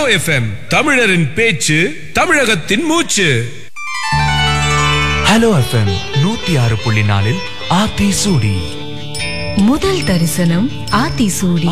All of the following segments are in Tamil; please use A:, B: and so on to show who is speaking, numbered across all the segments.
A: எஃப்எம் தமிழரின் பேச்சு தமிழகத்தின் மூச்சு
B: ஹலோ எஃப்எம் நூத்தி ஆறு புள்ளி நாலில் ஆத்தி சூடி
C: முதல் தரிசனம் ஆத்திசூடி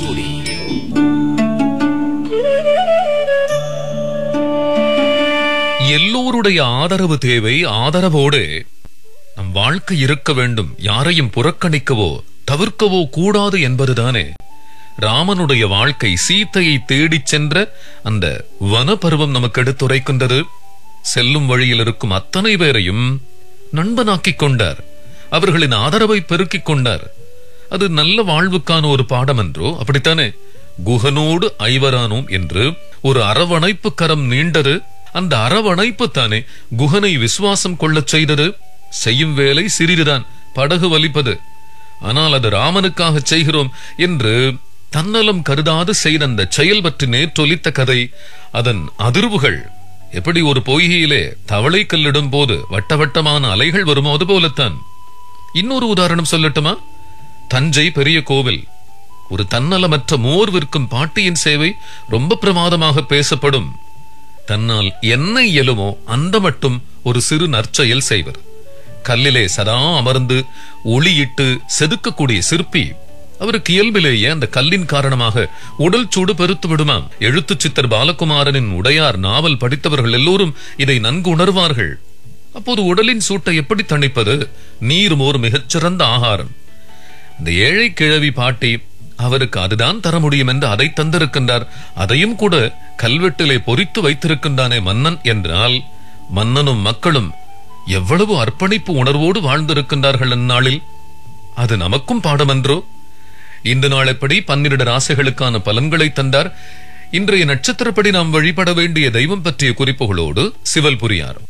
D: எல்லோருடைய ஆதரவு தேவை ஆதரவோடு நம் வாழ்க்கை இருக்க வேண்டும் யாரையும் புறக்கணிக்கவோ தவிர்க்கவோ கூடாது என்பதுதானே ராமனுடைய வாழ்க்கை சீத்தையை தேடிச் சென்ற அந்த வனப்பருவம் நமக்கு எடுத்துரைக்கின்றது செல்லும் வழியில் இருக்கும் அத்தனை பேரையும் நண்பனாக்கிக் கொண்டார் அவர்களின் ஆதரவை பெருக்கிக் கொண்டார் அது நல்ல வாழ்வுக்கான ஒரு பாடம் என்றோ அப்படித்தானே குகனோடு ஐவரானோம் என்று ஒரு அரவணைப்பு கரம் நீண்டது அந்த அரவணைப்பு தானே குகனை விசுவாசம் கொள்ளச் செய்தது செய்யும் வேலை சிறிதுதான் படகு வலிப்பது ஆனால் அது ராமனுக்காக செய்கிறோம் என்று தன்னலம் கருதாது செய்த அந்த செயல் பற்றி நேற்றொலித்த கதை அதன் அதிர்வுகள் எப்படி ஒரு பொய்கையிலே தவளை கல்லிடும் போது வட்டவட்டமான அலைகள் வருமோ அது போலத்தான் இன்னொரு உதாரணம் சொல்லட்டுமா தஞ்சை பெரிய கோவில் ஒரு தன்னலமற்ற மோர் விற்கும் பாட்டியின் சேவை ரொம்ப பிரமாதமாக பேசப்படும் தன்னால் என்ன இயலுமோ அந்த மட்டும் ஒரு சிறு நற்செயல் செய்வர் கல்லிலே சதா அமர்ந்து ஒளியிட்டு செதுக்கக்கூடிய சிற்பி அவருக்கு இயல்பிலேயே அந்த கல்லின் காரணமாக உடல் சூடு பெருத்து விடுமாம் எழுத்து சித்தர் பாலகுமாரனின் உடையார் நாவல் படித்தவர்கள் எல்லோரும் இதை நன்கு உணர்வார்கள் அப்போது உடலின் சூட்டை எப்படி தணிப்பது நீர் மோர் மிகச்சிறந்த ஆகாரம் இந்த ஏழை கிழவி பாட்டி அவருக்கு அதுதான் தர முடியும் என்று அதை தந்திருக்கின்றார் அதையும் கூட கல்வெட்டிலே பொறித்து வைத்திருக்கின்றானே மன்னன் என்றால் மன்னனும் மக்களும் எவ்வளவு அர்ப்பணிப்பு உணர்வோடு வாழ்ந்திருக்கின்றார்கள் அந்நாளில் அது நமக்கும் பாடமன்றோ இந்த நாளெப்படி பன்னிரண்டு ராசிகளுக்கான பலன்களை தந்தார் இன்றைய நட்சத்திரப்படி நாம் வழிபட வேண்டிய தெய்வம் பற்றிய குறிப்புகளோடு சிவல் புரியார்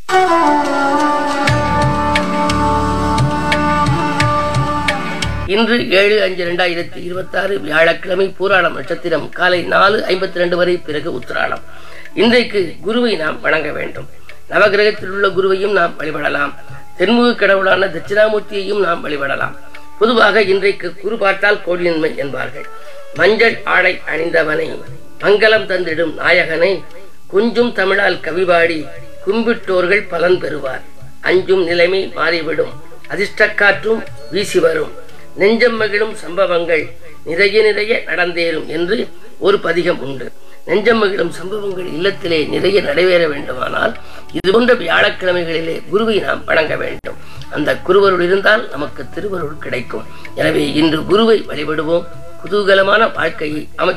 E: இன்று ஏழு அஞ்சு ரெண்டாயிரத்தி இருபத்தாறு வியாழக்கிழமை பூராடம் நட்சத்திரம் காலை நாலு ஐம்பத்தி ரெண்டு வரை பிறகு உத்திராடம் இன்றைக்கு குருவை நாம் வணங்க வேண்டும் நவகிரகத்தில் உள்ள குருவையும் நாம் வழிபடலாம் தென்முக கடவுளான தட்சிணாமூர்த்தியையும் நாம் வழிபடலாம் பொதுவாக இன்றைக்கு குரு பார்த்தால் கோடி நன்மை என்பார்கள் மஞ்சள் ஆடை அணிந்தவனை மங்களம் தந்திடும் நாயகனை குஞ்சும் தமிழால் கவிபாடி கும்பிட்டோர்கள் பலன் பெறுவார் அஞ்சும் நிலைமை மாறிவிடும் அதிர்ஷ்டக்காற்றும் வீசி வரும் நெஞ்சம் மகிழும் சம்பவங்கள் நிறைய நிறைய நடந்தேறும் என்று ஒரு பதிகம் உண்டு நெஞ்சம் மகிழும் சம்பவங்கள் இல்லத்திலே நிறைய நடைபெற வேண்டுமானால் இது போன்ற வியாழக்கிழமைகளிலே குருவை நாம் வணங்க வேண்டும் அந்த குருவருள் இருந்தால் நமக்கு திருவருள் கிடைக்கும் எனவே இன்று குருவை வழிபடுவோம் குதூகலமான வாழ்க்கையை அமைத்து